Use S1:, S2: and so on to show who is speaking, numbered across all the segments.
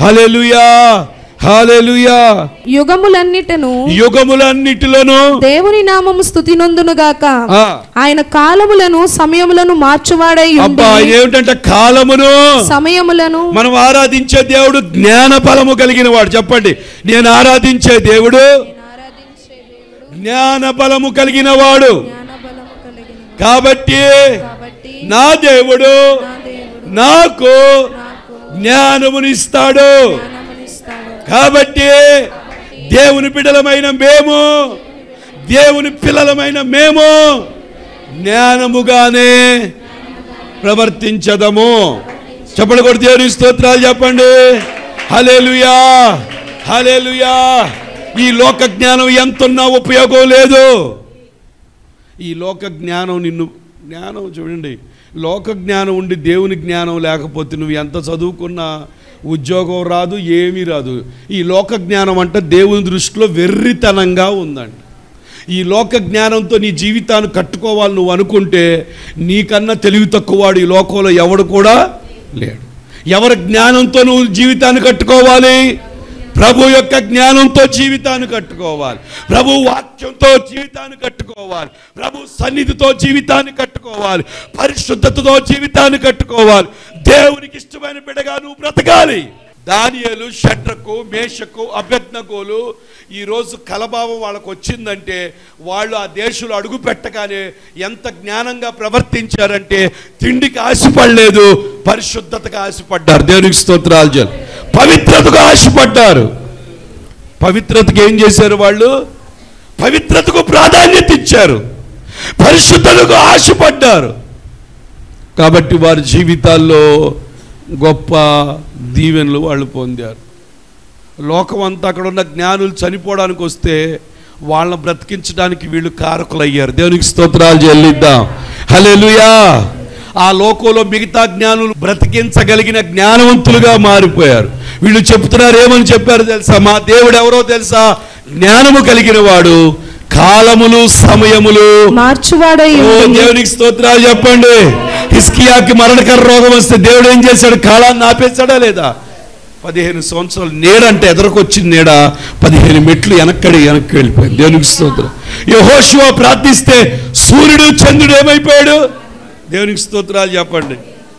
S1: హల్లెలూయా హల్లెలూయా
S2: యుగములన్నిటను
S1: యుగములన్నిటిలోనూ
S2: దేవుని నామము స్థుతి నొందునుగాక
S1: ఆ,
S2: ఆయన కాలములను సమయములను మార్చువాడై
S1: అబ్బా
S2: ఉండి
S1: ఆయన ఏమిటంటే కాలమును
S2: సమయములను
S1: మనం ఆరాధించే దేవుడు జ్ఞాన బలము కలిగిన వాడు చెప్పండి నేను ఆరాధించే దేవుడు జ్ఞాన బలము కలిగిన వాడు కాబట్టి
S2: కాబట్టి
S1: నా దేవుడు
S2: నా దేవుడు
S1: నాకు
S2: నాకు
S1: జ్ఞానమునిస్తాడు
S2: జ్ఞానమునిస్తాడు.
S1: కాబట్టి దేవుని బిడ్డలమైన మేము దేవుని పిల్లలమైన మేము జ్ఞానముగానే ప్రవర్తించదము చెప్పండి కూడా దేవుని స్తోత్రాలు చెప్పండి హలేలుయా హలేలుయా ఈ లోక జ్ఞానం ఎంతున్నా ఉపయోగం లేదు ఈ లోక జ్ఞానం నిన్ను జ్ఞానం చూడండి లోక జ్ఞానం ఉండి దేవుని జ్ఞానం లేకపోతే నువ్వు ఎంత చదువుకున్నా ఉద్యోగం రాదు ఏమీ రాదు ఈ లోక జ్ఞానం అంటే దేవుని దృష్టిలో వెర్రితనంగా ఉందండి ఈ లోక జ్ఞానంతో నీ జీవితాన్ని కట్టుకోవాలి నువ్వు అనుకుంటే నీకన్నా తెలివి తక్కువవాడు ఈ లోకంలో ఎవడు కూడా లేడు ఎవరి జ్ఞానంతో నువ్వు జీవితాన్ని కట్టుకోవాలి ప్రభు యొక్క జ్ఞానంతో జీవితాన్ని కట్టుకోవాలి ప్రభు వాక్యంతో జీవితాన్ని కట్టుకోవాలి ప్రభు సన్నిధితో జీవితాన్ని కట్టుకోవాలి పరిశుద్ధతతో జీవితాన్ని కట్టుకోవాలి దేవునికి ఇష్టమైన బిడ్డగా నువ్వు బ్రతకాలి దానియేలు షడ్రకు మేషకు అభ్యర్థనగోలు ఈరోజు కలభావం వాళ్ళకు వచ్చిందంటే వాళ్ళు ఆ దేశంలో అడుగు పెట్టగానే ఎంత జ్ఞానంగా ప్రవర్తించారంటే తిండికి ఆశపడలేదు పరిశుద్ధతకు ఆశపడ్డారు దేవునికి స్తోత్రాలు జల్ పవిత్రతకు ఆశపడ్డారు పవిత్రతకు ఏం చేశారు వాళ్ళు పవిత్రతకు ప్రాధాన్యత ఇచ్చారు పరిశుద్ధతకు ఆశపడ్డారు కాబట్టి వారి జీవితాల్లో గొప్ప దీవెనలు వాళ్ళు పొందారు లోకం అంతా అక్కడ ఉన్న జ్ఞానులు చనిపోవడానికి వస్తే వాళ్ళని బ్రతికించడానికి వీళ్ళు కారకులయ్యారు దేవునికి స్తోత్రాలు చెల్లిద్దాం హల్లెలూయా ఆ లోకంలో మిగతా జ్ఞానులు బ్రతికించగలిగిన జ్ఞానవంతులుగా మారిపోయారు వీళ్ళు చెప్తున్నారు ఏమని చెప్పారు తెలుసా మా దేవుడు ఎవరో తెలుసా జ్ఞానము కలిగిన వాడు కాలములు సమయములు
S2: మార్చువాడై
S1: ఓ
S2: ఉండి
S1: దేవునికి స్తోత్రాలు చెప్పండి హిస్కియాకి మరణకర రోగం వస్తే దేవుడు ఏం చేశాడు కాలాన్ని ఆపేశాడా లేదా పదిహేను సంవత్సరాలు నీడంటే ఎదరకొచ్చిన నీడ పదిహేను మెట్లు వెనక్కడి వెనక్కి వెళ్ళిపోయింది దేవునికి స్తోత్రం యెహోషువ ప్రార్థిస్తే సూర్యుడు చంద్రుడు ఏమైపోయాడు దేవునికి స్తోత్రాలు చెప్పండి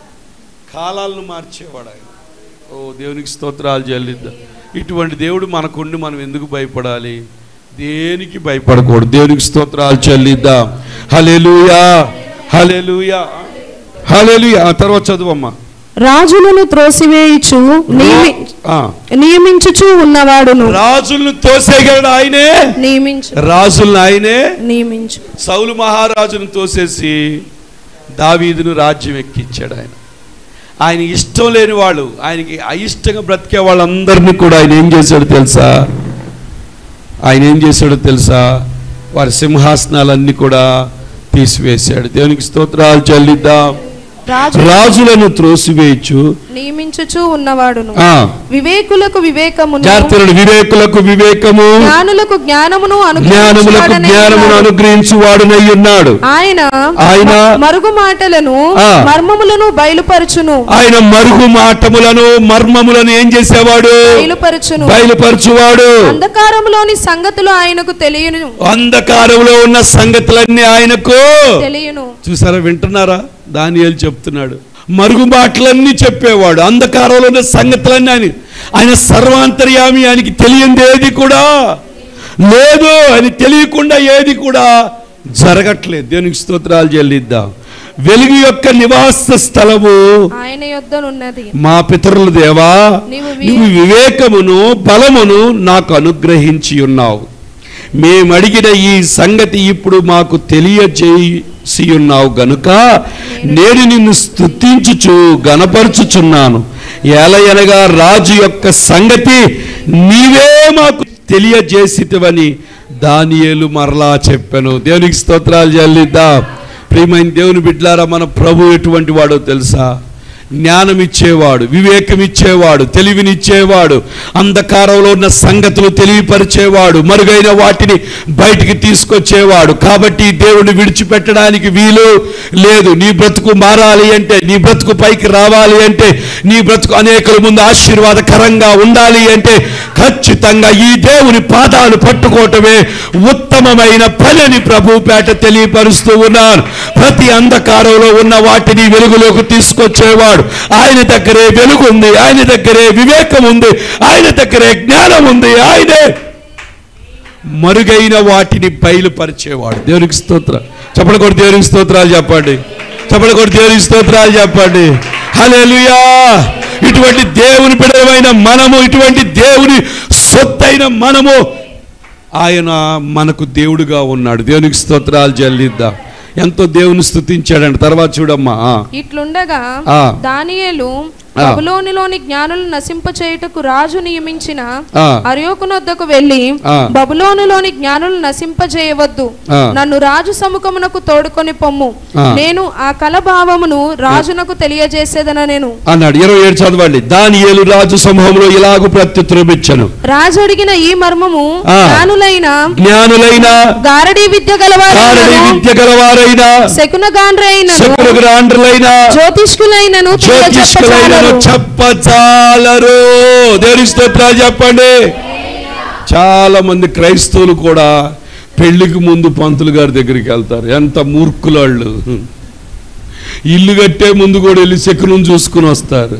S1: కాలాలను మార్చేవాడు ఆయన ఓ దేవునికి స్తోత్రాలు చెల్లిద్దాం ఇటువంటి దేవుడు మనకుండి మనం ఎందుకు భయపడాలి దేనికి భయపడకూడదు దేవునికి స్తోత్రాలు చెల్లిద్దాం హలెలుయా హలెలుయా హలెలుయా ఆ తర్వాత చదువమ్మా
S2: రాజులను త్రోసివేయుచు నియమి
S1: ఆ.
S2: నియమించుచు ఉన్నవాడును
S1: రాజులను తోసేయగలడు ఆయనే
S2: నియమించు
S1: రాజులను ఆయనే
S2: నియమించు
S1: సౌలు మహారాజును తోసేసి దావీదును రాజ్యం ఎక్కించాడు ఆయన ఆయన ఇష్టం లేని వాళ్ళు ఆయనకి అయిష్టంగా బ్రతికే వాళ్ళందరినీ కూడా ఆయన ఏం చేశాడు తెలుసా ఆయన ఏం చేశాడో తెలుసా వారి సింహాసనాలన్నీ కూడా తీసివేశాడు దేవునికి స్తోత్రాలు చెల్లిద్దాం
S2: రాజు
S1: రాజులను త్రోసివేయచ్చు
S2: నియమించుచు ఉన్నవాడును
S1: ఆ,
S2: వివేకులకు వివేకమును
S1: జాగ్రత్తలు వివేకులకు వివేకము
S2: జ్ఞానులకు జ్ఞానమును
S1: జ్ఞానములకు
S2: అనుగ్రహించువాడనై
S1: జ్ఞానమును
S2: ఉన్నాడు.
S1: అనుగ్రహించు వాడునై ఉన్నాడు
S2: ఆయన
S1: ఆయన
S2: మరుగు మాటలను
S1: ఆ.
S2: మర్మములను బయలుపరచును
S1: ఆయన మరుగు మాటములను మర్మములను ఏం చేసేవాడు
S2: బయలుపరచును
S1: బయలుపరచువాడు
S2: అంధకారములోని సంగతులు ఆయనకు తెలియను
S1: అంధకారంలో ఉన్న సంగతులన్నీ ఆయనకు
S2: తెలియను
S1: చూసారా వింటున్నారా దానియేలు చెప్తున్నాడు మరుగు మాటలన్నీ చెప్పేవాడు అంధకారంలో ఉన్న సంగతులన్నీ ఆయన ఆయన సర్వాంతర్యామి ఆయనకి తెలియంది ఏది కూడా లేదు ఆయన తెలియకుండా ఏది కూడా జరగట్లేదు దేవునికి స్తోత్రాలు చెల్లిద్దాం వెలుగు యొక్క నివాస స్థలము
S2: ఆయన యొద్దనున్నది
S1: మా పితరుల దేవా
S2: నీవు వి-
S1: నువ్వు వివేకమును బలమును నాకు అనుగ్రహించి ఉన్నావు మేము అడిగిన ఈ సంగతి ఇప్పుడు మాకు తెలియజేసి ఉన్నావు గనుక నేను నిన్ను స్తుతించుచు గనపరుచుచున్నాను ఎలయనగా రాజు యొక్క సంగతి నీవే మాకు తెలియజేసితివని దానియేలు మరలా చెప్పాను దేవునికి స్తోత్రాలు చెల్లిద్దాం ప్రియమైన దేవుని బిడ్లారా మన ప్రభు ఎటువంటి వాడో తెలుసా జ్ఞానం ఇచ్చేవాడు వివేకం ఇచ్చేవాడు తెలివినిచ్చేవాడు అంధకారంలో ఉన్న సంగతులు తెలియపరిచేవాడు మరుగైన వాటిని బయటికి తీసుకొచ్చేవాడు కాబట్టి దేవుడిని విడిచిపెట్టడానికి వీలు లేదు నీ బ్రతుకు మారాలి అంటే నీ బ్రతుకు పైకి రావాలి అంటే నీ బ్రతుకు అనేకుల ముందు ఆశీర్వాదకరంగా ఉండాలి అంటే ఖచ్చితంగా ఈ దేవుని పాదాలు పట్టుకోవటమే ఉత్తమమైన పని అని ప్రభు పేట తెలియపరుస్తూ ఉన్నాను ప్రతి అంధకారంలో ఉన్న వాటిని వెలుగులోకి తీసుకొచ్చేవాడు ఆయన దగ్గరే వెలుగు ఉంది ఆయన దగ్గరే వివేకం ఉంది ఆయన దగ్గరే జ్ఞానం ఉంది ఆయనే మరుగైన వాటిని బయలుపరిచేవాడు దేవునికి స్తోత్రం చెప్పడం కూడా దేవునికి స్తోత్రాలు చెప్పండి చెప్పడం కూడా దేవునికి స్తోత్రాలు చెప్పండి హల్లెలూయా ఇటువంటి దేవుని బిడమైన మనము ఇటువంటి దేవుని సొత్తైన మనము ఆయన మనకు దేవుడుగా ఉన్నాడు దేవునికి స్తోత్రాలు చెల్లిద్దాం ఎంతో దేవుని స్తుతించాడంట తర్వాత చూడమ్మా ఆ.
S2: ఇట్లుండగా
S1: ఆ.
S2: దానియేలు
S1: ఆ.
S2: బబులోనిలోని జ్ఞానులను నశింపచేయుటకు రాజు నియమించిన
S1: ఆ.
S2: అర్యోకునొద్దకు వెళ్ళి
S1: ఆ.
S2: బబులోనులోని జ్ఞానులను నశింపజేయవద్దు
S1: ఆ.
S2: నన్ను రాజు సముఖమునకు తోడుకొని పొమ్ము
S1: ఆ.
S2: నేను ఆ కలభావమును రాజునకు తెలియజేసేదన నేను
S1: అన్నాడు ఇరవై ఏడు చదవండి దాని ఏలు రాజు సమూహంలో ఇలాగూ ప్రత్యుత్తరం ఇచ్చాను
S2: రాజు అడిగిన ఈ మర్మము
S1: ఆ.
S2: జ్ఞానులైన
S1: జ్ఞానులైన
S2: గారడీ విద్య
S1: కారడి
S2: గలవారైనను
S1: విద్య గలవారైన
S2: శకునగాండ్రైనను
S1: శకునగ్రాండ్రులైన
S2: జ్యోతిష్కులైనను
S1: జ్యోతిష్కులైన
S2: చెప్పజాలరు.
S1: చెప్పచాలరు దేవుని స్తోత్రాలు చెప్పండి చాలా మంది క్రైస్తవులు కూడా పెళ్లికి ముందు పంతులు గారి దగ్గరికి వెళ్తారు ఎంత మూర్ఖులాళ్ళు ఇల్లు కట్టే ముందు కూడా వెళ్ళి శకునం చూసుకుని వస్తారు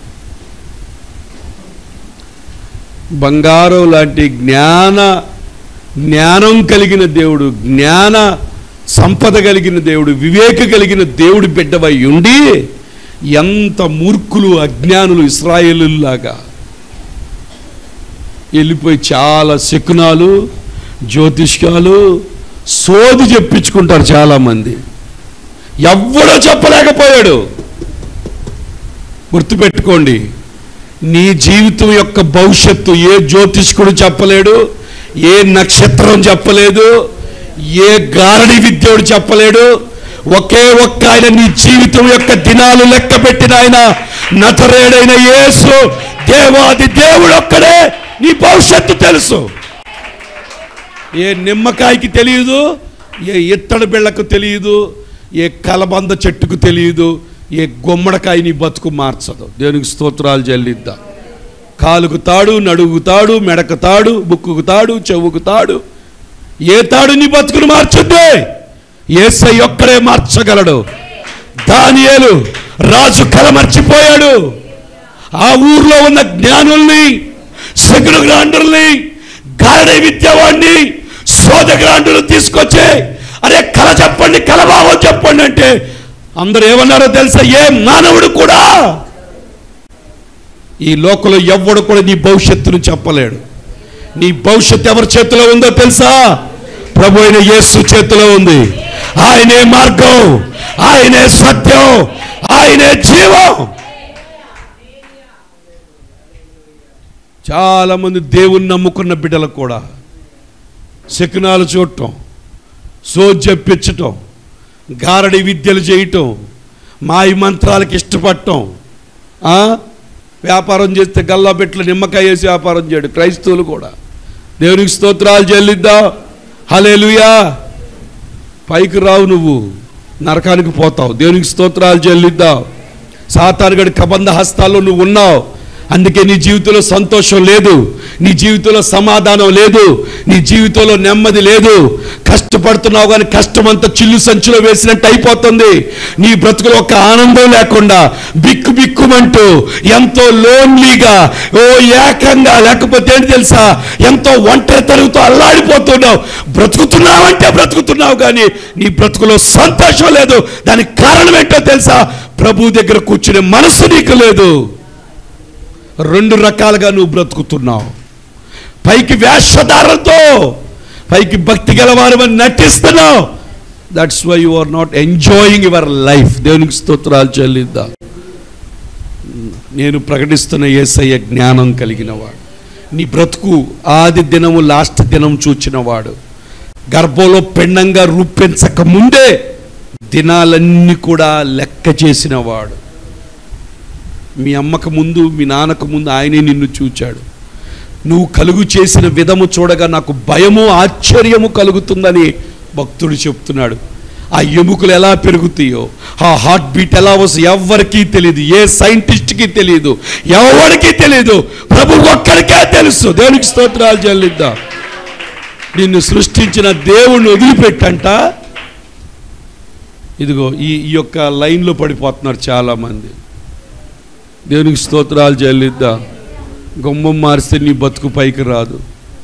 S1: బంగారం లాంటి జ్ఞాన జ్ఞానం కలిగిన దేవుడు జ్ఞాన సంపద కలిగిన దేవుడు వివేక కలిగిన దేవుడి బిడ్డవై ఉండి ఎంత మూర్ఖులు అజ్ఞానులు ఇస్రాయేలులాగా వెళ్ళిపోయి చాలా శకునాలు జ్యోతిష్కాలు సోది చెప్పించుకుంటారు చాలామంది ఎవ్వడో చెప్పలేకపోయాడు గుర్తుపెట్టుకోండి నీ జీవితం యొక్క భవిష్యత్తు ఏ జ్యోతిష్కుడు చెప్పలేడు ఏ నక్షత్రం చెప్పలేదు ఏ గారడి విద్యుడు చెప్పలేడు ఒకే ఒక్క ఆయన నీ జీవితం యొక్క దినాలు లెక్క పెట్టిన ఆయన నతరేడైన యేసు దేవాది దేవుడు ఒక్కడే నీ భవిష్యత్తు తెలుసు ఏ నిమ్మకాయకి తెలియదు ఏ ఇత్తడి బిళ్ళకు తెలియదు ఏ కలబంద చెట్టుకు తెలియదు ఏ గుమ్మడికాయ నీ బతుకు మార్చదు దేవునికి స్తోత్రాలు చెల్లిద్దాం కాలుకు తాడు నడుగు తాడు మెడకు తాడు బుక్కుకు తాడు చెవుకు తాడు ఏ తాడు నీ బతుకును మార్చుద్ది ఏసై ఒక్కడే మార్చగలడు దానియేలు రాజు కల మర్చిపోయాడు ఆ ఊర్లో ఉన్న జ్ఞానుల్ని శకును గ్రాండుల్ని గారడి విద్యవాడిని శోధ గ్రాండులు తీసుకొచ్చి అరే కళ చెప్పండి కలభావం చెప్పండి అంటే అందరూ ఏమన్నారో తెలుసా ఏ మానవుడు కూడా ఈ లోకంలో ఎవ్వడు కూడా నీ భవిష్యత్తును చెప్పలేడు నీ భవిష్యత్తు ఎవరి చేతిలో ఉందో తెలుసా ప్రభు అయిన యేసు చేతిలో ఉంది ఆయనే మార్గం ఆయనే సత్యం ఆయనే జీవం చాలా మంది దేవుణ్ణి నమ్ముకున్న బిడ్డలు కూడా శకునాలు చూడటం సో చెప్పించటం గారడి విద్యలు చేయటం మాయ మంత్రాలకు ఇష్టపడటం ఆ? వ్యాపారం చేస్తే గల్లా పెట్లు నిమ్మకాయ వేసి వ్యాపారం చేయడు క్రైస్తవులు కూడా దేవునికి స్తోత్రాలు చెల్లిద్దాం హలేలుయా పైకి రావు నువ్వు నరకానికి పోతావు దేవునికి స్తోత్రాలు చెల్లిద్దాం సాతానుగడి కబంధ హస్తాల్లో నువ్వు ఉన్నావు అందుకే నీ జీవితంలో సంతోషం లేదు నీ జీవితంలో సమాధానం లేదు నీ జీవితంలో నెమ్మది లేదు కష్టపడుతున్నావు కానీ కష్టమంతా చిల్లు సంచిలో వేసినట్టు అయిపోతుంది నీ బ్రతుకులో ఒక ఆనందం లేకుండా బిక్కు బిక్కుమంటూ ఎంతో లోన్లీగా ఓ ఏకంగా లేకపోతే ఏంటి తెలుసా ఎంతో ఒంటరితనంతో అల్లాడిపోతున్నావు బ్రతుకుతున్నావంటే బ్రతుకుతున్నావు కానీ నీ బ్రతుకులో సంతోషం లేదు దానికి కారణం ఏంటో తెలుసా ప్రభు దగ్గర కూర్చునే మనసు నీకు లేదు రెండు రకాలుగా నువ్వు బ్రతుకుతున్నావు పైకి వేషధారంతో పైకి భక్తి గలవారు అని నటిస్తున్నావు that's why you are not enjoying your life దేవునికి స్తోత్రాలు చెల్లిద్దాం నేను ప్రకటిస్తున్న ఏసయ్య జ్ఞానం కలిగినవాడు నీ బ్రతుకు ఆది దినము లాస్ట్ దినం చూచినవాడు గర్భంలో పెండంగా రూపించక ముందే దినాలన్నీ కూడా లెక్క చేసినవాడు మీ అమ్మకు ముందు మీ నాన్నకు ముందు ఆయనే నిన్ను చూచాడు నువ్వు కలుగు చేసిన విధము చూడగా నాకు భయము ఆశ్చర్యము కలుగుతుందని భక్తుడు చెప్తున్నాడు ఆ ఎముకలు ఎలా పెరుగుతాయో ఆ హార్ట్ బీట్ ఎలా వస్తుంది ఎవరికీ తెలియదు ఏ సైంటిస్ట్కి తెలియదు ఎవరికి తెలియదు ప్రభు ఒక్కడికే తెలుసు దేవునికి స్తోత్రాలు చెల్లిద్దాం నిన్ను సృష్టించిన దేవుణ్ణి వదిలిపెట్టంట ఇదిగో ఈ ఈ యొక్క లైన్లో పడిపోతున్నారు చాలామంది దేవునికి స్తోత్రాలు చెల్లిద్దాం గుమ్మం మారిస్తే నీ బతుకు పైకి రాదు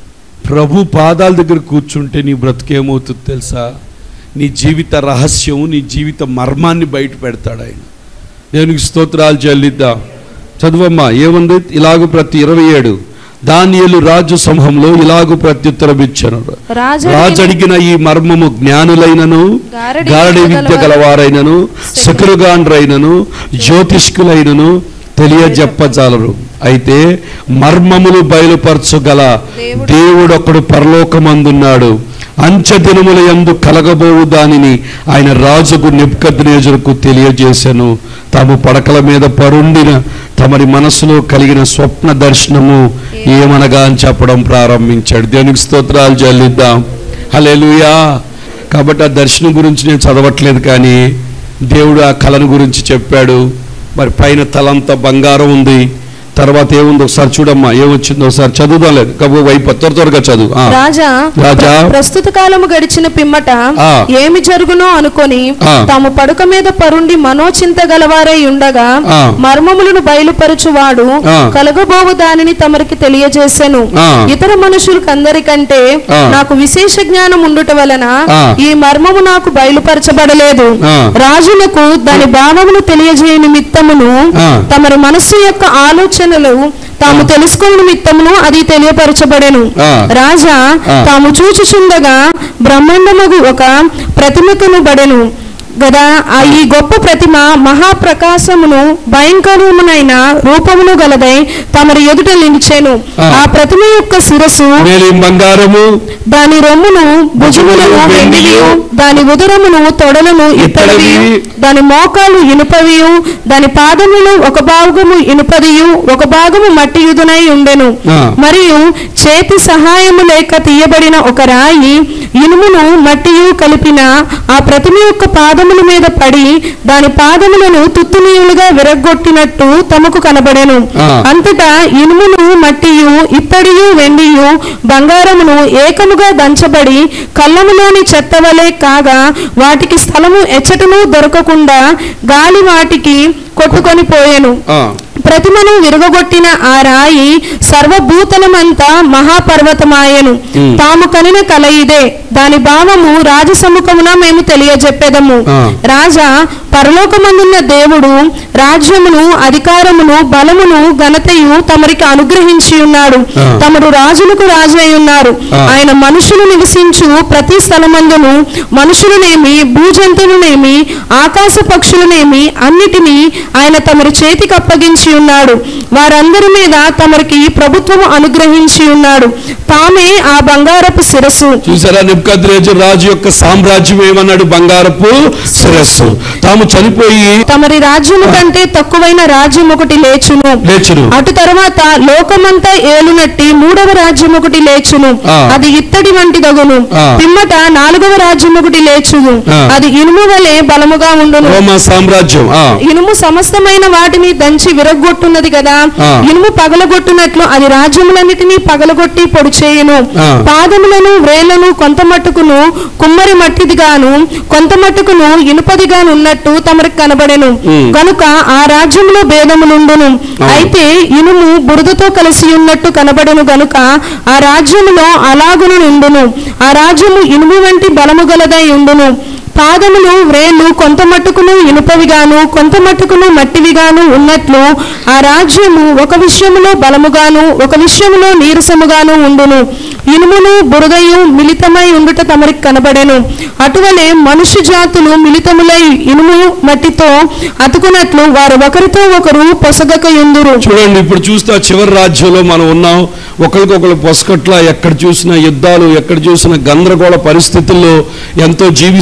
S1: ప్రభు పాదాల దగ్గర కూర్చుంటే నీ బ్రతుకేమవుతుంది తెలుసా నీ జీవిత రహస్యం నీ జీవిత మర్మాన్ని బయట పెడతాడు ఆయన దేవునికి స్తోత్రాలు చెల్లిద్దాం చదువమ్మా ఏముంది ఇలాగ ప్రతి ఇరవై ఏడు దానియలు రాజు సమూహంలో ఇలాగ ప్రత్యుత్తరం ఇచ్చాను
S2: రాజు
S1: రాజు అడిగిన ఈ మర్మము జ్ఞానులైనను
S2: గారడి
S1: గారడి విద్య
S2: విద్య
S1: గలవారైనను శకురుగాండ్రైనను జ్యోతిష్కులైనను తెలియజెప్పజాలరు అయితే మర్మములు బయలుపరచగల
S2: దేవుడు-
S1: దేవుడొకడు పరలోకమందున్నాడు అంచె దినముల యందు కలగబోవు దానిని ఆయన రాజుకు నిబ్కద్నేజులకు తెలియజేశాను తాము పడకల మీద పరుండిన తమరి మనసులో కలిగిన స్వప్న దర్శనము ఏమనగా అని చెప్పడం ప్రారంభించాడు దేవునికి స్తోత్రాలు చెల్లిద్దాం హల్లెలూయా కాబట్టి ఆ దర్శనం గురించి నేను చదవట్లేదు కానీ దేవుడు ఆ కళను గురించి చెప్పాడు మరి పైన తలంతా బంగారం ఉంది తర్వాత ఏముంది ఒకసారి చూడమ్మా ఏమొచ్చిందో ఒకసారి చదువుదాం లేదు కబు వైపు త్వర త్వరగా చదువు ఆ.
S2: రాజా
S1: రాజా.
S2: ప్ర- ప్రస్తుత కాలము గడిచిన పిమ్మట
S1: ఆ.
S2: ఏమి జరుగునో అనుకొని
S1: ఆ.
S2: తాము పడుక మీద పరుండి మనోచింత గలవారై ఉండగా
S1: ఆ.
S2: మర్మములను బయలుపరచువాడు
S1: ఆ.
S2: కలగబోవు దానిని తమరికి తెలియజేసెను
S1: ఆ.
S2: ఇతర మనుషులకందరికంటే
S1: ఆ.
S2: నాకు విశేష జ్ఞానం ఉండుట వలన
S1: ఆ.
S2: ఈ మర్మము నాకు బయలుపరచబడలేదు
S1: ఆ.
S2: రాజులకు దాని భావమును తెలియజేయ నిమిత్తమును
S1: ఆ.
S2: తమరి మనస్సు యొక్క ఆలోచనలు తాము తెలుసుకున్న నిమిత్తమును అది తెలియపరచబడెను
S1: ఆ.
S2: రాజా
S1: ఆ.
S2: తాము చూచుచుండగా బ్రహ్మాండముగు ఒక ప్రతిమకును బడెను గదా ఆ ఈ గొప్ప ప్రతిమ మహాప్రకాశమును భయంకరమునైన రూపమును గలదై తమరి ఎదుట నిలిచెను
S1: ఆ.
S2: ఆ ప్రతిమ యొక్క శిరస్సు
S1: మేలి బంగారము
S2: దాని రొమ్మును భుజములను వెండియు దాని ఉదరమును తొడలను ఇత్తడివియు దాని మోకాలు ఇనుపవియు దాని పాదములు ఒక భాగము ఇనుపదియు ఒక భాగము మట్టియుదునై ఉండెను
S1: ఆ.
S2: మరియు చేతి సహాయము లేక తీయబడిన ఒక రాయి ఇనుమును మట్టియు కలిపిన ఆ ప్రతిమ యొక్క పాదముల మీద పడి దాని పాదములను తుత్తునీయులుగా విరగ్గొట్టినట్టు తమకు కనబడెను
S1: ఆ.
S2: అంతటా ఇనుమును మట్టియు ఇత్తడియు వెండియు బంగారమును ఏకముగా దంచబడి కళ్ళములోని చెత్త వలె కాగా వాటికి స్థలము ఎచ్చటను దొరకకుండా గాలి వాటికి కొట్టుకొని పోయెను
S1: ఆ.
S2: ప్రతిమను విరగొట్టిన ఆ రాయి సర్వభూతలమంతా మహాపర్వతమాయెను
S1: ఉమ్.
S2: తాము కనిన కల ఇదే దాని భావము రాజసముఖమున మేము తెలియజెప్పెదము
S1: ఆ.
S2: రాజా పరలోకమందున్న దేవుడు రాజ్యమును అధికారమును బలమును ఘనతయు తమరికి అనుగ్రహించి ఉన్నాడు
S1: ఆ.
S2: తమరు రాజులకు రాజు అయి ఉన్నారు
S1: ఆ.
S2: ఆయన మనుషులు నివసించు ప్రతి స్థలమందును మనుషులనేమి భూజంతువులనేమి ఆకాశ పక్షులనేమి అన్నిటినీ ఆయన తమరి చేతికి అప్పగించి ఉన్నాడు వారందరి మీద తమరికి ప్రభుత్వము అనుగ్రహించి ఉన్నాడు తామే ఆ బంగారపు శిరస్సు
S1: చూసారా నిబ్కద్రేజు రాజు యొక్క సామ్రాజ్యం ఏమన్నాడు బంగారపు శిరస్సు తాము చనిపోయి
S2: తమరి రాజ్యము కంటే తక్కువైన రాజ్యం ఒకటి లేచును
S1: లేచును
S2: అటు తర్వాత లోకమంతా ఏలునట్టి మూడవ రాజ్యం ఒకటి లేచును
S1: ఆ.
S2: అది ఇత్తడి వంటి దగును
S1: ఆ.
S2: పిమ్మట నాలుగవ రాజ్యం ఒకటి లేచును
S1: ఆ.
S2: అది ఇనుము వలె బలముగా ఉండును
S1: రోమా సామ్రాజ్యం ఆ.
S2: ఇనుము సమస్తమైన వాటిని దంచి విరగొట్టున్నది కదా
S1: ఆ.
S2: ఇనుము పగలగొట్టునట్లు అది రాజ్యములన్నిటినీ పగలగొట్టి పొడి చేయును
S1: ఆ.
S2: పాదములను వ్రేళ్లను కొంత మట్టుకును కుమ్మరి మట్టిదిగాను కొంత మట్టుకును ఇనుపదిగాను ఉన్నట్టు తమరికి కనబడెను
S1: ఉమ్.
S2: కనుక ఆ రాజ్యంలో భేదములుండును
S1: అవును.
S2: అయితే ఇనుము బురదతో కలిసి ఉన్నట్టు కనబడెను గనుక ఆ రాజ్యములో అలాగును ఉండును ఆ రాజ్యము ఇనుము వంటి బలము గలదై ఉండును పాదములు వ్రేళ్లు కొంత మట్టుకును ఇనుపవిగాను కొంత మట్టుకును మట్టివిగాను ఉన్నట్లు ఆ రాజ్యము ఒక విషయములో బలముగాను ఒక విషయములో నీరసముగాను ఉండును ఇనుమును బురదయు మిళితమై ఉండుట తమరికి కనబడెను అటువలే మనుష్య జాతులు మిళితములై ఇనుము మట్టితో అతుకున్నట్లు వారు ఒకరితో ఒకరు పొసగక యుందురు
S1: చూడండి ఇప్పుడు చూస్తే ఆ చివరి రాజ్యంలో మనం ఉన్నాం ఒకరికొకరు పొసకట్ల ఎక్కడ చూసినా యుద్ధాలు ఎక్కడ చూసినా గందరగోళ పరిస్థితుల్లో ఎంతో జీవిస్తూ ఉన్నారు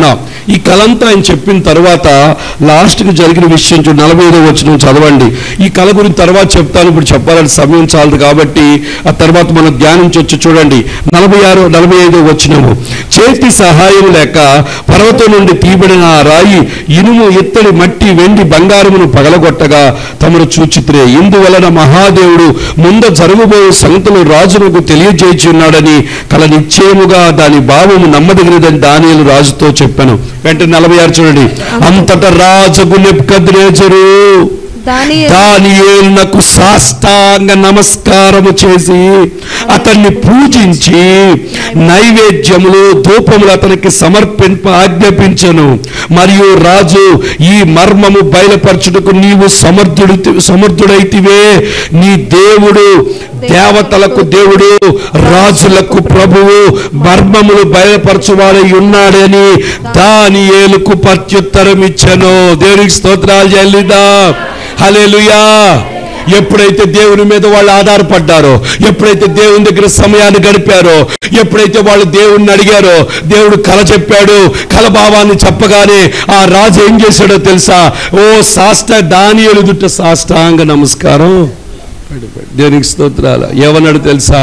S1: ఉన్నా ఈ కలంతా ఆయన చెప్పిన తర్వాత లాస్ట్కి జరిగిన విషయం చూడు నలభై ఐదో వచ్చిన చదవండి ఈ కళ గురించి తర్వాత చెప్తాను ఇప్పుడు చెప్పాలని సమయం చాలదు కాబట్టి ఆ తర్వాత మనం ధ్యానించవచ్చు చూడండి నలభై ఆరు నలభై ఐదో వచ్చినము చేతి సహాయం లేక పర్వతం నుండి తీయబడిన ఆ రాయి ఇనుము ఇత్తడి మట్టి వెండి బంగారమును పగలగొట్టగా తమరు చూచిత్రే ఇందువలన మహాదేవుడు ముంద జరగబోయే సంగతులు రాజునకు తెలియజేసి ఉన్నాడని కల నిశ్చయముగా దాని భావము నమ్మదగినదని దానియలు రాజుతో చెప్పాను వెంటనే నలభై ఆరు చూడండి అంతటా రాజుకు నెప్పుకద్రేజరు
S2: దానియేలు
S1: దానియేలునకు సాష్టాంగ నమస్కారము చేసి అతన్ని పూజించి నైవేద్యములు ధూపములు అతనికి సమర్పింప ఆజ్ఞాపించను మరియు రాజు ఈ మర్మము బయలుపరచుటకు నీవు సమర్థుడి సమర్థుడైతివే నీ దేవుడు దేవతలకు దేవుడు రాజులకు ప్రభువు మర్మములు బయలుపరచువాడై ఉన్నాడని దానియేలుకు ప్రత్యుత్తరం ఇచ్చను దేవునికి స్తోత్రాలు చెల్లిదా హల్లెలూయా ఎప్పుడైతే దేవుని మీద వాళ్ళు ఆధారపడ్డారో ఎప్పుడైతే దేవుని దగ్గర సమయాన్ని గడిపారో ఎప్పుడైతే వాళ్ళు దేవుణ్ణి అడిగారో దేవుడు కల చెప్పాడు కల భావాన్ని చెప్పగానే ఆ రాజు ఏం చేశాడో తెలుసా ఓ సాష్ట దాని ఎలుదుట సాష్టాంగ నమస్కారం దేవునికి స్తోత్రాలు ఏమన్నాడు తెలుసా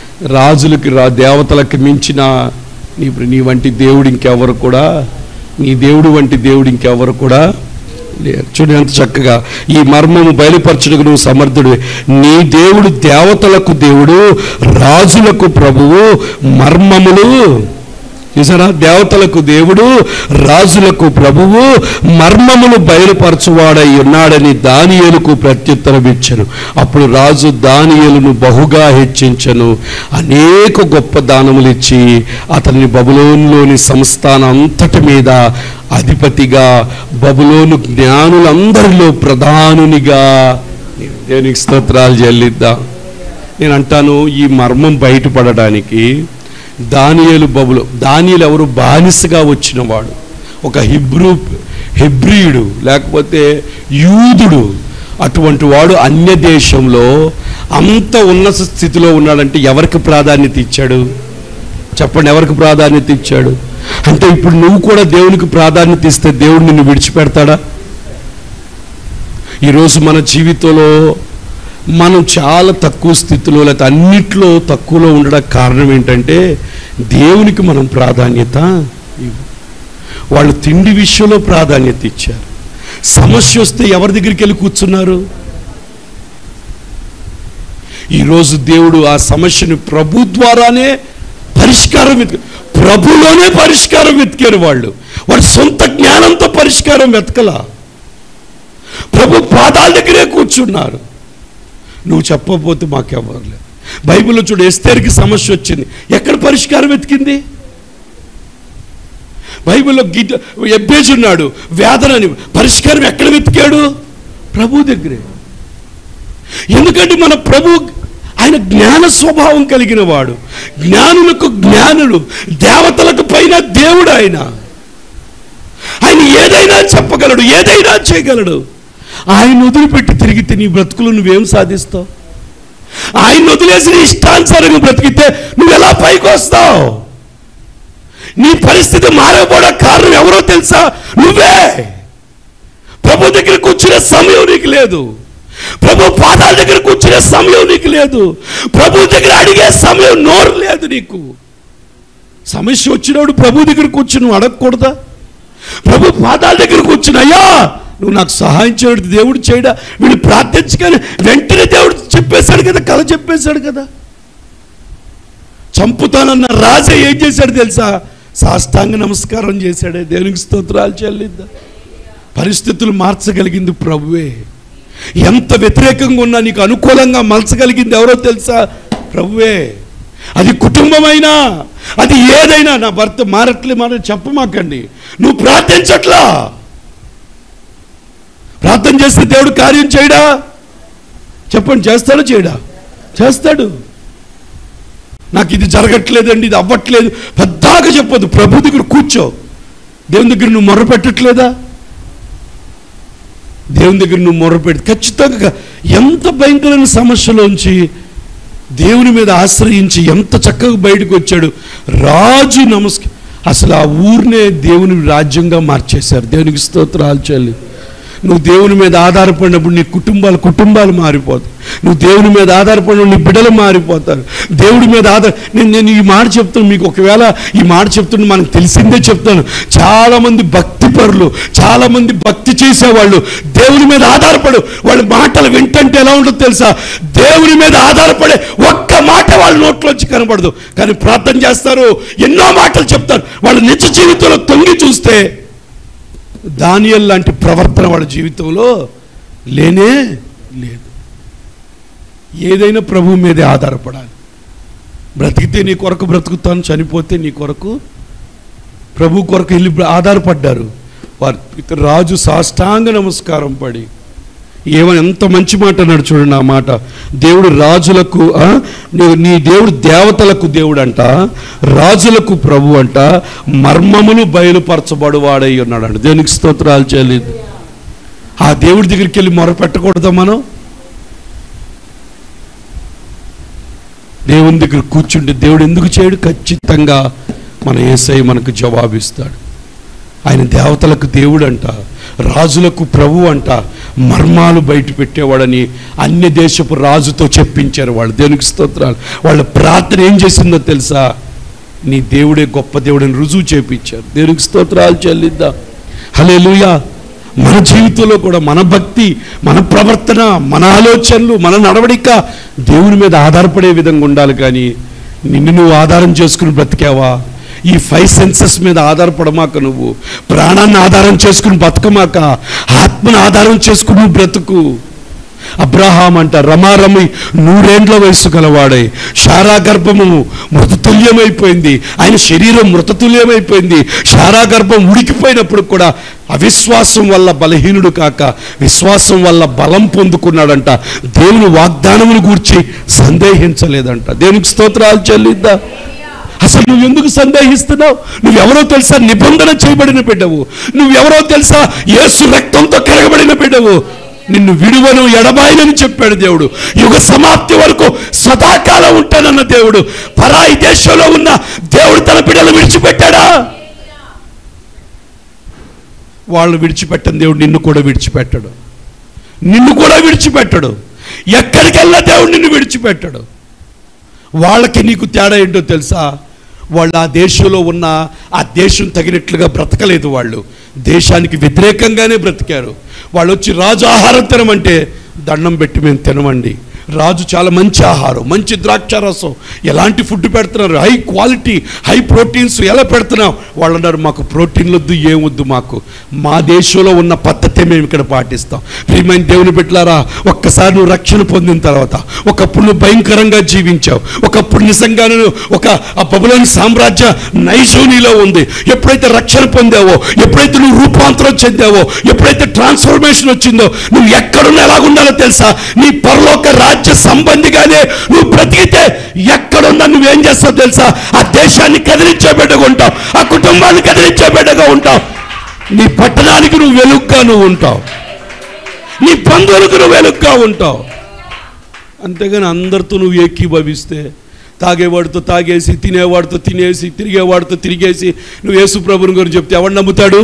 S1: రాజులకి రా దేవతలకు మించిన నీ నీ వంటి దేవుడు ఇంకెవరు కూడా నీ దేవుడు వంటి దేవుడు ఇంకెవరు కూడా లేరు చూడు ఎంత చక్కగా ఈ మర్మము బయలుపరచుటకు నువ్వు సమర్థుడు నీ దేవుడు దేవతలకు దేవుడు రాజులకు ప్రభువు మర్మములు చూసారా దేవతలకు దేవుడు రాజులకు ప్రభువు మర్మములు బయలుపరచువాడై ఉన్నాడని దానియేలుకు ప్రత్యుత్తరం ఇచ్చను అప్పుడు రాజు దానియేలును బహుగా హెచ్చించను అనేక గొప్ప దానములు ఇచ్చి అతని బబులోనులోని సంస్థానం అంతటి మీద అధిపతిగా బబులోను జ్ఞానులందరిలో ప్రధానునిగా దేనికి స్తోత్రాలు చెల్లిద్దాం నేను అంటాను ఈ మర్మం బయటపడడానికి దానియేలు బబులు దానియేలు ఎవరు బానిసగా వచ్చినవాడు ఒక హిబ్రూ హెబ్రియుడు లేకపోతే యూదుడు అటువంటి వాడు అన్య దేశంలో అంత ఉన్నత స్థితిలో ఉన్నాడంటే ఎవరికి ప్రాధాన్యత ఇచ్చాడు చెప్పండి ఎవరికి ప్రాధాన్యత ఇచ్చాడు అంటే ఇప్పుడు నువ్వు కూడా దేవునికి ప్రాధాన్యత ఇస్తే దేవుడు నిన్ను విడిచిపెడతాడా ఈరోజు మన జీవితంలో మనం చాలా తక్కువ స్థితిలో లేకపోతే అన్నిట్లో తక్కువలో ఉండడానికి కారణం ఏంటంటే దేవునికి మనం ప్రాధాన్యత ఇవ్వం. వాళ్ళు తిండి విషయంలో ప్రాధాన్యత ఇచ్చారు సమస్య వస్తే ఎవరి దగ్గరికి వెళ్ళి కూర్చున్నారు ఈరోజు దేవుడు ఆ సమస్యని ప్రభు ద్వారానే పరిష్కారం వెతుకు ప్రభులోనే పరిష్కారం వెతికారు వాళ్ళు వాడి సొంత జ్ఞానంతో పరిష్కారం వెతకలా ప్రభు పాదాల దగ్గరే కూర్చున్నారు నువ్వు చెప్పకపోతే మాకెవరు లేదు బైబిల్లో చూడు ఎస్తేరికి సమస్య వచ్చింది ఎక్కడ పరిష్కారం వెతికింది బైబిల్లో గిట్ ఎబ్బేజ్ ఉన్నాడు వేదనని పరిష్కారం ఎక్కడ వెతికాడు ప్రభు దగ్గరే ఎందుకంటే మన ప్రభు ఆయన జ్ఞాన స్వభావం కలిగిన వాడు జ్ఞానులకు జ్ఞానుడు దేవతలకు పైన దేవుడు ఆయన ఆయన ఏదైనా చెప్పగలడు ఏదైనా చేయగలడు ఆయన వదిలిపెట్టి తిరిగితే నీ బ్రతుకులు నువ్వేం సాధిస్తావు ఆయన వదిలేసి నీ ఇష్టానుసారంగా బ్రతికితే నువ్వు ఎలా పైకి వస్తావు నీ పరిస్థితి మారకపోవడం కారణం ఎవరో తెలుసా నువ్వే ప్రభు దగ్గర కూర్చునే సమయం నీకు లేదు ప్రభు పాదాల దగ్గర కూర్చునే సమయం నీకు లేదు ప్రభు దగ్గర అడిగే సమయం నోరు లేదు నీకు సమస్య వచ్చినప్పుడు ప్రభు దగ్గర కూర్చుని నువ్వు అడగకూడదా ప్రభు పాదాల దగ్గర కూర్చుని అయ్యా నువ్వు నాకు సహాయం చేయడు దేవుడు చేయడా వీడు ప్రార్థించగానే వెంటనే దేవుడు చెప్పేశాడు కదా కథ చెప్పేశాడు కదా చంపుతానన్న రాజా ఏం చేశాడు తెలుసా సాష్టాంగ నమస్కారం చేశాడే దేవునికి స్తోత్రాలు చెల్లిద్దా పరిస్థితులు మార్చగలిగింది ప్రభువే ఎంత వ్యతిరేకంగా ఉన్నా నీకు అనుకూలంగా మలచగలిగింది ఎవరో తెలుసా ప్రభువే అది కుటుంబమైనా అది ఏదైనా నా భర్త మారట్లే మార చెప్పమాకండి నువ్వు ప్రార్థించట్లా ప్రార్థన చేస్తే దేవుడు కార్యం చేయడా చెప్పండి చేస్తాడా చేయడా చేస్తాడు నాకు ఇది జరగట్లేదండి ఇది అవ్వట్లేదు పెద్దగా చెప్పొద్దు ప్రభు దగ్గర కూర్చో దేవుని దగ్గర నువ్వు మొర్ర పెట్టట్లేదా దేవుని దగ్గర నువ్వు మొర్రపెట్టి ఖచ్చితంగా ఎంత భయంకరమైన సమస్యలోంచి దేవుని మీద ఆశ్రయించి ఎంత చక్కగా బయటకు వచ్చాడు రాజు నమస్క అసలు ఆ ఊరినే దేవుని రాజ్యంగా మార్చేశారు దేవునికి స్తోత్రాలు చెల్లి నువ్వు దేవుని మీద ఆధారపడినప్పుడు నీ కుటుంబాలు కుటుంబాలు మారిపోతాయి నువ్వు దేవుని మీద ఆధారపడినప్పుడు నీ బిడ్డలు మారిపోతారు దేవుడి మీద ఆధార నేను నేను ఈ మాట చెప్తాను మీకు ఒకవేళ ఈ మాట చెప్తున్నా మనకు తెలిసిందే చెప్తాను చాలామంది భక్తి పరులు చాలామంది భక్తి చేసేవాళ్ళు దేవుని మీద ఆధారపడు వాళ్ళ మాటలు వింటంటే ఎలా ఉంటుందో తెలుసా దేవుని మీద ఆధారపడే ఒక్క మాట వాళ్ళ నోట్లోంచి కనబడదు కానీ ప్రార్థన చేస్తారు ఎన్నో మాటలు చెప్తారు వాళ్ళ నిజ జీవితంలో తొంగి చూస్తే దానియల్ లాంటి ప్రవర్తన వాళ్ళ జీవితంలో లేనే లేదు ఏదైనా ప్రభు మీదే ఆధారపడాలి బ్రతికితే నీ కొరకు బ్రతుకుతాను చనిపోతే నీ కొరకు ప్రభు కొరకు వెళ్ళి ఆధారపడ్డారు వారు ఇతరు రాజు సాష్టాంగ నమస్కారం పడి ఏమని ఎంత మంచి మాట అన్నాడు చూడండి ఆ మాట దేవుడు రాజులకు ఆ, నీ- నీ దేవుడు దేవతలకు దేవుడు అంట రాజులకు ప్రభు అంట మర్మములు బయలుపరచబడు వాడై ఉన్నాడు అంట దేవునికి స్తోత్రాలు చేయలేదు ఆ దేవుడి దగ్గరికి వెళ్ళి మొర పెట్టకూడదా మనం దేవుని దగ్గర కూర్చుంటే దేవుడు ఎందుకు చేయడు ఖచ్చితంగా మన ఏసై మనకు జవాబిస్తాడు ఆయన దేవతలకు దేవుడు అంట రాజులకు ప్రభు అంట మర్మాలు బయట పెట్టేవాడని అన్య దేశపు రాజుతో చెప్పించారు వాళ్ళు దేవునికి స్తోత్రాలు వాళ్ళ ప్రార్థన ఏం చేసిందో తెలుసా నీ దేవుడే గొప్ప దేవుడని రుజువు చేపించారు దేవునికి స్తోత్రాలు చెల్లిద్దాం హలే మన జీవితంలో కూడా మన భక్తి మన ప్రవర్తన మన ఆలోచనలు మన నడవడిక దేవుని మీద ఆధారపడే విధంగా ఉండాలి కానీ నిన్ను నువ్వు ఆధారం చేసుకుని బ్రతికావా ఈ ఫైవ్ సెన్సెస్ మీద ఆధారపడమాక నువ్వు ప్రాణాన్ని ఆధారం చేసుకుని బతకమాక ఆత్మను ఆధారం చేసుకుని నువ్వు బ్రతుకు అబ్రహాం అంట రమారమి నూరేండ్ల వయసు గలవాడై శారా గర్భము మృతతుల్యమైపోయింది ఆయన శరీరం మృతతుల్యమైపోయింది శారా గర్భం ఉడికిపోయినప్పుడు కూడా అవిశ్వాసం వల్ల బలహీనుడు కాక విశ్వాసం వల్ల బలం పొందుకున్నాడంట దేవుని వాగ్దానమును గూర్చి సందేహించలేదంట దేవునికి స్తోత్రాలు చెల్లిద్దా అసలు నువ్వు ఎందుకు సందేహిస్తున్నావు నువ్వెవరో తెలుసా నిబంధన చేయబడిన బిడ్డవు నువ్వెవరో తెలుసా యేసు రక్తంతో కరగబడిన బిడ్డవు నిన్ను విడువను ఎడబాయనని చెప్పాడు దేవుడు యుగ సమాప్తి వరకు సదాకాలం ఉంటానన్న దేవుడు పరాయి దేశంలో ఉన్న దేవుడు తన బిడ్డలు విడిచిపెట్టాడా వాళ్ళు విడిచిపెట్టని దేవుడు నిన్ను కూడా విడిచిపెట్టడు నిన్ను కూడా విడిచిపెట్టడు ఎక్కడికి వెళ్ళినా దేవుడు నిన్ను విడిచిపెట్టడు వాళ్ళకి నీకు తేడా ఏంటో తెలుసా వాళ్ళు ఆ దేశంలో ఉన్న ఆ దేశం తగినట్లుగా బ్రతకలేదు వాళ్ళు దేశానికి వ్యతిరేకంగానే బ్రతికారు వాళ్ళు వచ్చి రాజు ఆహారం తినమంటే దండం పెట్టి మేము తినమండి రాజు చాలా మంచి ఆహారం మంచి ద్రాక్ష రసం ఎలాంటి ఫుడ్ పెడుతున్నారు హై క్వాలిటీ హై ప్రోటీన్స్ ఎలా పెడుతున్నాం వాళ్ళు అన్నారు మాకు ప్రోటీన్లు వద్దు ఏమొద్దు మాకు మా దేశంలో ఉన్న పద్ధతే మేము ఇక్కడ పాటిస్తాం ప్రియమైన దేవుని బిడ్డలారా ఒక్కసారి నువ్వు రక్షణ పొందిన తర్వాత ఒకప్పుడు నువ్వు భయంకరంగా జీవించావు ఒకప్పుడు నిజంగా నువ్వు ఒక ఆ బబులోని సామ్రాజ్య నైజోనిలో ఉంది ఎప్పుడైతే రక్షణ పొందావో ఎప్పుడైతే నువ్వు రూపాంతరం చెందావో ఎప్పుడైతే ట్రాన్స్ఫర్మేషన్ వచ్చిందో నువ్వు ఎక్కడున్నా ఎలాగుండాలో తెలుసా నీ పరలోక రాజ్య సంబంధిగానే నువ్వు బ్రతికితే ఎక్కడున్నా నువ్వేం చేస్తావు తెలుసా ఆ దేశాన్ని కదిలించే బిడ్డగా ఉంటావు ఆ కుటుంబాన్ని కదిలించే బిడ్డగా ఉంటావు నీ పట్టణానికి నువ్వు వెలుగ్గా నువ్వు ఉంటావు నీ బంధువులకు నువ్వు వెలుగ్గా ఉంటావు అంతేగాని అందరితో నువ్వు ఏకీభవిస్తే తాగేవాడితో తాగేసి తినేవాడితో తినేసి తిరిగేవాడితో తిరిగేసి నువ్వు యేసు ప్రభుని గురించి చెప్తే ఎవడు నమ్ముతాడు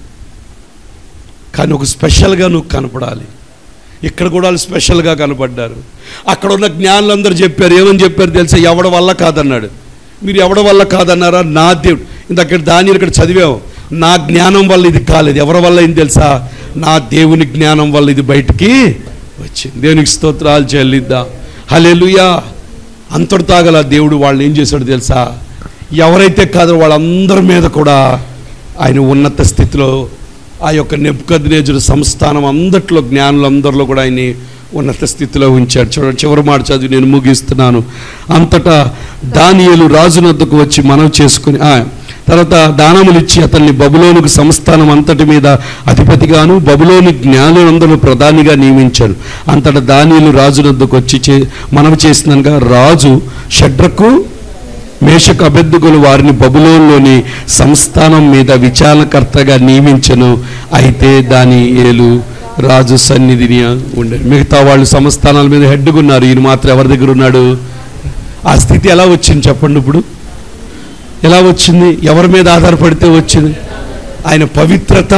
S1: కానీ ఒక స్పెషల్గా నువ్వు కనపడాలి ఇక్కడ కూడా వాళ్ళు స్పెషల్గా కనపడ్డారు అక్కడ ఉన్న జ్ఞానులందరూ చెప్పారు ఏమని చెప్పారు తెలుసా ఎవడ వల్ల కాదన్నాడు మీరు ఎవడ వల్ల కాదన్నారా నా దేవుడు ఇంత దాని ఇక్కడ చదివాం నా జ్ఞానం వల్ల ఇది కాలేదు ఎవరి వల్ల ఏం తెలుసా నా దేవుని జ్ఞానం వల్ల ఇది బయటికి వచ్చింది దేవునికి స్తోత్రాలు చెల్లిద్దాం హల్లెలూయా అంతటి తాగల దేవుడు వాళ్ళని ఏం చేశాడు తెలుసా ఎవరైతే కాదో వాళ్ళందరి మీద కూడా ఆయన ఉన్నత స్థితిలో ఆ యొక్క నెప్పుకద్నేజుడు సంస్థానం అందట్లో జ్ఞానులందరిలో కూడా ఆయన్ని ఉన్నత స్థితిలో ఉంచాడు చూడండి చివరి మాట చదివి నేను ముగిస్తున్నాను అంతటా దానియేలు రాజునద్దకు వచ్చి మనం చేసుకుని ఆ, తర్వాత దానములు ఇచ్చి అతన్ని బబులోనుకు సంస్థానం అంతటి మీద అధిపతిగాను బబులోని జ్ఞానులందరూ ప్రధానిగా నియమించాడు అంతటా దానియులు రాజునద్దకు వచ్చి చే మనవి చేసినగా రాజు షడ్రకు మేషకు అభ్యర్థులు వారిని బబులోన్లోని సంస్థానం మీద విచారణకర్తగా నియమించను అయితే దాని ఏలు రాజు సన్నిధిని ఉండే మిగతా వాళ్ళు సంస్థానాల మీద హెడ్డుగా ఉన్నారు ఈయన మాత్రం ఎవరి దగ్గర ఉన్నాడు ఆ స్థితి ఎలా వచ్చింది చెప్పండి ఇప్పుడు ఎలా వచ్చింది ఎవరి మీద ఆధారపడితే వచ్చింది ఆయన పవిత్రత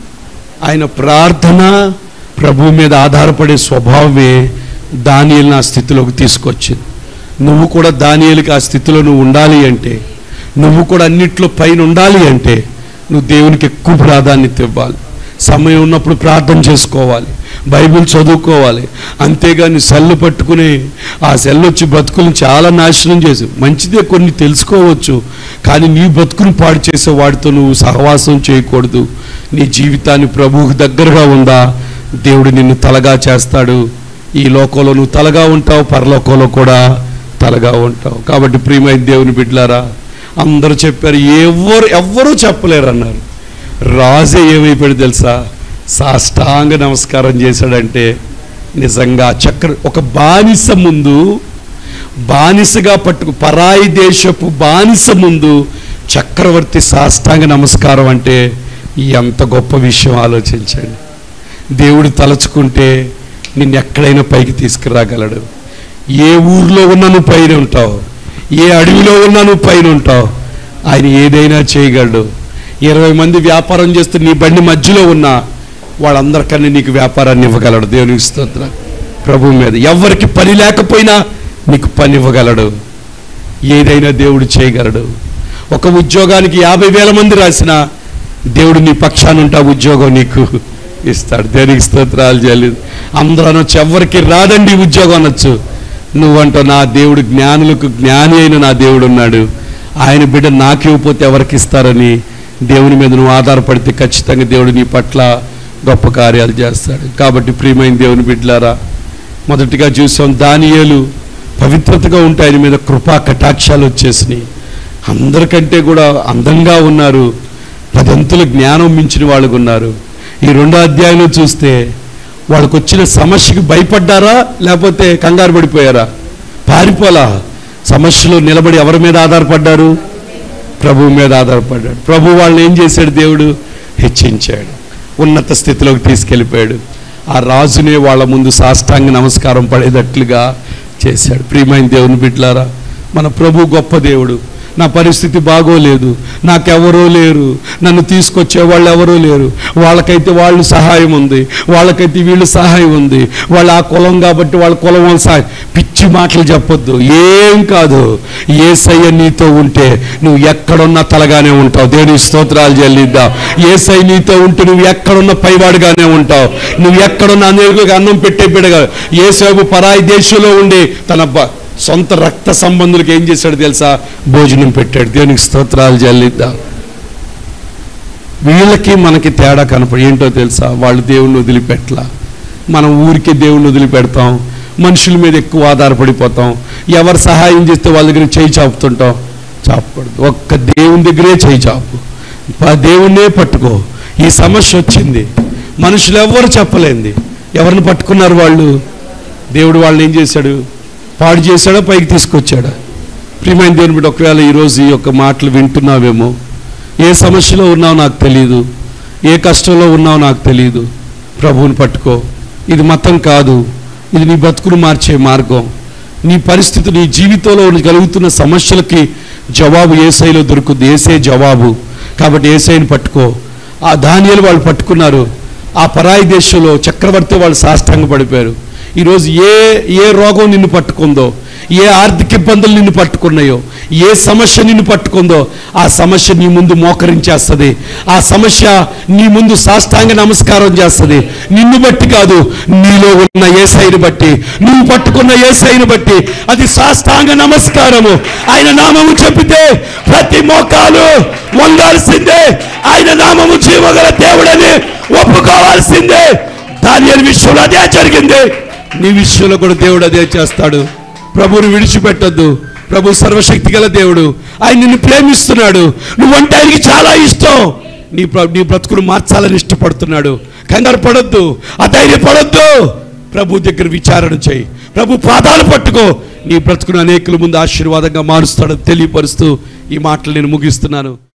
S1: ఆయన ప్రార్థన ప్రభు మీద ఆధారపడే స్వభావమే దానియల్ని ఆ స్థితిలోకి తీసుకొచ్చింది నువ్వు కూడా దానియలకి ఆ స్థితిలో నువ్వు ఉండాలి అంటే నువ్వు కూడా అన్నిట్లో పైన ఉండాలి అంటే నువ్వు దేవునికి ఎక్కువ ప్రాధాన్యత ఇవ్వాలి సమయం ఉన్నప్పుడు ప్రార్థన చేసుకోవాలి బైబిల్ చదువుకోవాలి అంతేగాని సెల్లు పట్టుకుని ఆ సెల్ వచ్చి బ్రతుకులను చాలా నాశనం చేసి మంచిదే కొన్ని తెలుసుకోవచ్చు కానీ నీ బ్రతుకును పాడు చేసే వాడితో నువ్వు సహవాసం చేయకూడదు నీ జీవితాన్ని ప్రభువుకు దగ్గరగా ఉందా దేవుడు నిన్ను తలగా చేస్తాడు ఈ లోకంలో నువ్వు తలగా ఉంటావు పరలోకంలో కూడా తలగా ఉంటావు కాబట్టి ప్రియమైన దేవుని బిడ్డలారా అందరూ చెప్పారు ఎవరు ఎవ్వరూ చెప్పలేరు అన్నారు రాజే ఏమైపోయాడు తెలుసా సాష్టాంగ నమస్కారం చేశాడంటే నిజంగా చక్ర ఒక బానిస ముందు బానిసగా పట్టుకు పరాయి దేశపు బానిస ముందు చక్రవర్తి సాష్టాంగ నమస్కారం అంటే ఎంత గొప్ప విషయం ఆలోచించండి దేవుడు తలచుకుంటే నిన్ను ఎక్కడైనా పైకి తీసుకురాగలడు ఏ ఊర్లో ఉన్నా నువ్వు పైన ఉంటావు ఏ అడవిలో ఉన్నా నువ్వు పైన ఉంటావు ఆయన ఏదైనా చేయగలడు ఇరవై మంది వ్యాపారం చేస్తూ నీ బండి మధ్యలో ఉన్నా వాళ్ళందరికన్నా నీకు వ్యాపారాన్ని ఇవ్వగలడు దేవునికి స్తోత్రం ప్రభు మీద ఎవరికి పని లేకపోయినా నీకు పని ఇవ్వగలడు ఏదైనా దేవుడు చేయగలడు ఒక ఉద్యోగానికి యాభై వేల మంది రాసిన దేవుడు నీ పక్షాన ఉంటా ఉద్యోగం నీకు ఇస్తాడు దేనికి స్తోత్రాలు చేయలేదు అందరూ అనొచ్చు ఎవరికి రాదండి ఈ ఉద్యోగం అనొచ్చు నువ్వంటో నా దేవుడు జ్ఞానులకు జ్ఞాని అయిన నా దేవుడు ఉన్నాడు ఆయన బిడ్డ నాకు ఇవ్వకపోతే ఎవరికి ఇస్తారని దేవుని మీద నువ్వు ఆధారపడితే ఖచ్చితంగా దేవుడు నీ పట్ల గొప్ప కార్యాలు చేస్తాడు కాబట్టి ప్రియమైన దేవుని బిడ్డలారా మొదటిగా చూసాం దానియేలు పవిత్రతగా ఉంటే ఆయన మీద కృపా కటాక్షాలు వచ్చేసినాయి అందరికంటే కూడా అందంగా ఉన్నారు పదంతుల జ్ఞానం మించిన వాళ్ళు ఉన్నారు ఈ రెండో అధ్యాయంలో చూస్తే వాళ్ళకు వచ్చిన సమస్యకి భయపడ్డారా లేకపోతే కంగారు పడిపోయారా పారిపోలా సమస్యలో నిలబడి ఎవరి మీద ఆధారపడ్డారు ప్రభువు మీద ఆధారపడ్డాడు ప్రభు వాళ్ళని ఏం చేశాడు దేవుడు హెచ్చించాడు ఉన్నత స్థితిలోకి తీసుకెళ్ళిపోయాడు ఆ రాజునే వాళ్ళ ముందు సాష్టాంగ నమస్కారం పడేటట్లుగా చేశాడు ప్రియమైన దేవుని బిడ్లారా మన ప్రభు గొప్ప దేవుడు నా పరిస్థితి బాగోలేదు నాకెవరో లేరు నన్ను తీసుకొచ్చే వాళ్ళు ఎవరూ లేరు వాళ్ళకైతే వాళ్ళు సహాయం ఉంది వాళ్ళకైతే వీళ్ళు సహాయం ఉంది వాళ్ళు ఆ కులం కాబట్టి వాళ్ళ కులం వాళ్ళ సహాయం పిచ్చి మాటలు చెప్పొద్దు ఏం కాదు ఏసయ్య నీతో ఉంటే నువ్వు ఎక్కడున్నా తలగానే ఉంటావు దేవుని స్తోత్రాలు చెల్లిద్దాం ఏసై నీతో ఉంటే నువ్వు ఎక్కడున్న పైవాడుగానే ఉంటావు నువ్వు ఎక్కడున్న అనేకులకు అన్నం పెట్టే బిడగా ఏసేపు పరాయి దేశంలో ఉండి తన బ- సొంత రక్త సంబంధులకు ఏం చేశాడు తెలుసా భోజనం పెట్టాడు దేవునికి స్తోత్రాలు చెల్లిద్దాం వీళ్ళకి మనకి తేడా కనపడి ఏంటో తెలుసా వాళ్ళు దేవుణ్ణి వదిలిపెట్టలా మనం ఊరికే దేవుణ్ణి వదిలిపెడతాం మనుషుల మీద ఎక్కువ ఆధారపడిపోతాం ఎవరు సహాయం చేస్తే వాళ్ళ దగ్గర చేయి చాపుతుంటాం చాపకూడదు ఒక్క దేవుని దగ్గరే చేయి చాపు ఆ దేవుణ్ణే పట్టుకో ఈ సమస్య వచ్చింది మనుషులు ఎవ్వరు చెప్పలేంది ఎవరిని పట్టుకున్నారు వాళ్ళు దేవుడు వాళ్ళని ఏం చేశాడు పాడు చేశాడా పైకి తీసుకొచ్చాడా ప్రియమైన దేవుని బిడ్డ ఒకవేళ ఈరోజు ఈ యొక్క మాటలు వింటున్నావేమో ఏ సమస్యలో ఉన్నావో నాకు తెలియదు ఏ కష్టంలో ఉన్నావో నాకు తెలియదు ప్రభువుని పట్టుకో ఇది మతం కాదు ఇది నీ బ్రతుకును మార్చే మార్గం నీ పరిస్థితి నీ జీవితంలో ఉన్న కలుగుతున్న సమస్యలకి జవాబు ఏసైలో దొరుకుతుంది ఏసే జవాబు కాబట్టి ఏసైని పట్టుకో ఆ ధాన్యాలు వాళ్ళు పట్టుకున్నారు ఆ పరాయి దేశంలో చక్రవర్తి వాళ్ళు సాష్టాంగ పడిపోయారు ఈరోజు ఏ ఏ రోగం నిన్ను పట్టుకుందో ఏ ఆర్థిక ఇబ్బందులు నిన్ను పట్టుకున్నాయో ఏ సమస్య నిన్ను పట్టుకుందో ఆ సమస్య నీ ముందు మోకరించేస్తుంది ఆ సమస్య నీ ముందు సాష్టాంగ నమస్కారం చేస్తుంది నిన్ను బట్టి కాదు నీలో ఉన్న ఏసైని బట్టి నువ్వు పట్టుకున్న ఏసైని బట్టి అది సాష్టాంగ నమస్కారము ఆయన నామము చెప్పితే ప్రతి మోకాలు వంగాల్సిందే ఆయన నామము జీవగల దేవుడని ఒప్పుకోవాల్సిందే దాని విషయంలో అదే జరిగింది నీ విషయంలో కూడా దేవుడు అదే చేస్తాడు ప్రభువుని విడిచిపెట్టద్దు ప్రభు సర్వశక్తి గల దేవుడు ఆయన నిన్ను ప్రేమిస్తున్నాడు నువ్వంటే ఆయనకి చాలా ఇష్టం నీ ప్ర- నీ బ్రతుకును మార్చాలని ఇష్టపడుతున్నాడు కంగారు పడొద్దు అధైర్యపడొద్దు ప్రభు దగ్గర విచారణ చేయి ప్రభు పాదాలు పట్టుకో నీ బ్రతుకును అనేకుల ముందు ఆశీర్వాదంగా మారుస్తాడని తెలియపరుస్తూ ఈ మాటలు నేను ముగిస్తున్నాను